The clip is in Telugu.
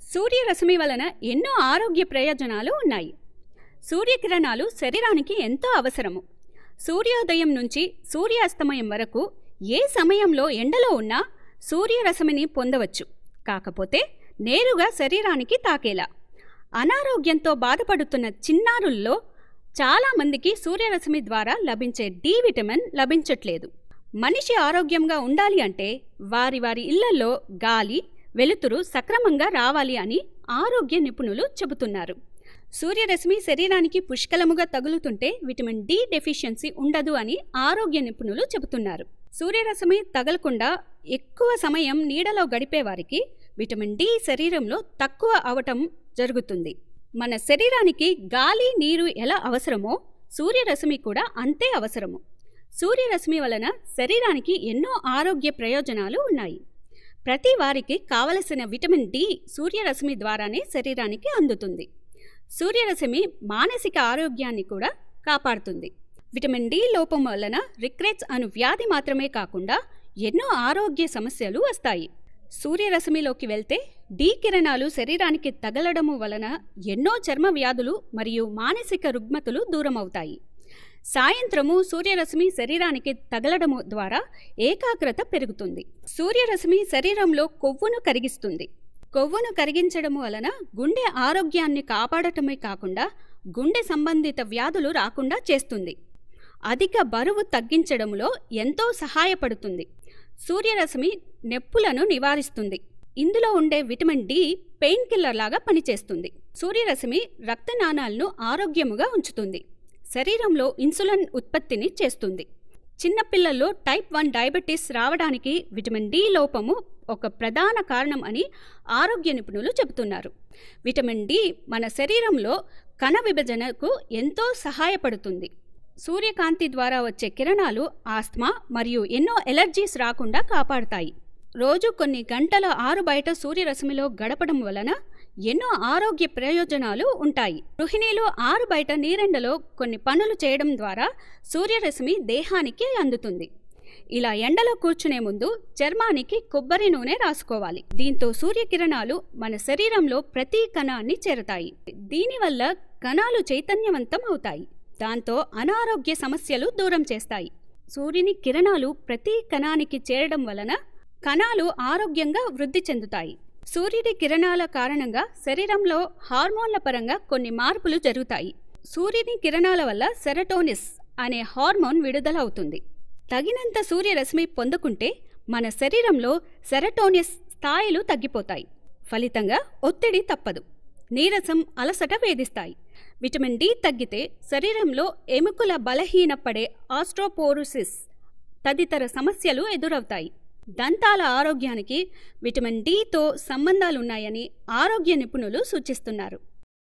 సూర్యరశ్మి వలన ఎన్నో ఆరోగ్య ప్రయోజనాలు ఉన్నాయి సూర్యకిరణాలు శరీరానికి ఎంతో అవసరము సూర్యోదయం నుంచి సూర్యాస్తమయం వరకు ఏ సమయంలో ఎండలో ఉన్నా సూర్యరశ్మిని పొందవచ్చు కాకపోతే నేరుగా శరీరానికి తాకేలా అనారోగ్యంతో బాధపడుతున్న చిన్నారుల్లో చాలామందికి సూర్యరశ్మి ద్వారా లభించే డి విటమిన్ లభించట్లేదు మనిషి ఆరోగ్యంగా ఉండాలి అంటే వారి వారి ఇళ్లలో గాలి వెలుతురు సక్రమంగా రావాలి అని ఆరోగ్య నిపుణులు చెబుతున్నారు సూర్యరశ్మి శరీరానికి పుష్కలముగా తగులుతుంటే విటమిన్ డి డెఫిషియన్సీ ఉండదు అని ఆరోగ్య నిపుణులు చెబుతున్నారు సూర్యరశ్మి తగలకుండా ఎక్కువ సమయం నీడలో గడిపే వారికి విటమిన్ డి శరీరంలో తక్కువ అవటం జరుగుతుంది మన శరీరానికి గాలి నీరు ఎలా అవసరమో సూర్యరశ్మి కూడా అంతే అవసరము సూర్యరశ్మి వలన శరీరానికి ఎన్నో ఆరోగ్య ప్రయోజనాలు ఉన్నాయి ప్రతి వారికి కావలసిన విటమిన్ డి సూర్యరశ్మి ద్వారానే శరీరానికి అందుతుంది సూర్యరశ్మి మానసిక ఆరోగ్యాన్ని కూడా కాపాడుతుంది విటమిన్ డి లోపం వలన రిక్రెట్స్ అను వ్యాధి మాత్రమే కాకుండా ఎన్నో ఆరోగ్య సమస్యలు వస్తాయి సూర్యరశ్మిలోకి వెళ్తే డి కిరణాలు శరీరానికి తగలడము వలన ఎన్నో చర్మ వ్యాధులు మరియు మానసిక రుగ్మతులు దూరమవుతాయి సాయంత్రము సూర్యరశ్మి శరీరానికి తగలడము ద్వారా ఏకాగ్రత పెరుగుతుంది సూర్యరశ్మి శరీరంలో కొవ్వును కరిగిస్తుంది కొవ్వును కరిగించడము వలన గుండె ఆరోగ్యాన్ని కాపాడటమే కాకుండా గుండె సంబంధిత వ్యాధులు రాకుండా చేస్తుంది అధిక బరువు తగ్గించడంలో ఎంతో సహాయపడుతుంది సూర్యరశ్మి నొప్పులను నివారిస్తుంది ఇందులో ఉండే విటమిన్ డి పెయిన్ కిల్లర్ లాగా పనిచేస్తుంది సూర్యరశ్మి రక్తనాళాలను ఆరోగ్యముగా ఉంచుతుంది శరీరంలో ఇన్సులిన్ ఉత్పత్తిని చేస్తుంది చిన్నపిల్లల్లో టైప్ వన్ డయాబెటీస్ రావడానికి విటమిన్ డి లోపము ఒక ప్రధాన కారణం అని ఆరోగ్య నిపుణులు చెబుతున్నారు విటమిన్ డి మన శరీరంలో కణ విభజనకు ఎంతో సహాయపడుతుంది సూర్యకాంతి ద్వారా వచ్చే కిరణాలు ఆస్మా మరియు ఎన్నో ఎలర్జీస్ రాకుండా కాపాడుతాయి రోజు కొన్ని గంటల ఆరు బయట సూర్యరశ్మిలో గడపడం వలన ఎన్నో ఆరోగ్య ప్రయోజనాలు ఉంటాయి గృహిణీలు ఆరు బయట నీరెండలో కొన్ని పనులు చేయడం ద్వారా సూర్యరశ్మి దేహానికి అందుతుంది ఇలా ఎండలో కూర్చునే ముందు చర్మానికి కొబ్బరి నూనె రాసుకోవాలి దీంతో సూర్యకిరణాలు మన శరీరంలో ప్రతి కణాన్ని చేరతాయి దీనివల్ల కణాలు చైతన్యవంతం అవుతాయి దాంతో అనారోగ్య సమస్యలు దూరం చేస్తాయి సూర్యుని కిరణాలు ప్రతి కణానికి చేరడం వలన కణాలు ఆరోగ్యంగా వృద్ధి చెందుతాయి సూర్యుడి కిరణాల కారణంగా శరీరంలో హార్మోన్ల పరంగా కొన్ని మార్పులు జరుగుతాయి సూర్యుని కిరణాల వల్ల సెరటోనిస్ అనే హార్మోన్ విడుదల అవుతుంది తగినంత సూర్యరశ్మి పొందకుంటే మన శరీరంలో సెరటోనిస్ స్థాయిలు తగ్గిపోతాయి ఫలితంగా ఒత్తిడి తప్పదు నీరసం అలసట వేధిస్తాయి విటమిన్ డి తగ్గితే శరీరంలో ఎముకల బలహీనపడే ఆస్ట్రోపోరోసిస్ తదితర సమస్యలు ఎదురవుతాయి దంతాల ఆరోగ్యానికి విటమిన్ డితో సంబంధాలున్నాయని ఆరోగ్య నిపుణులు సూచిస్తున్నారు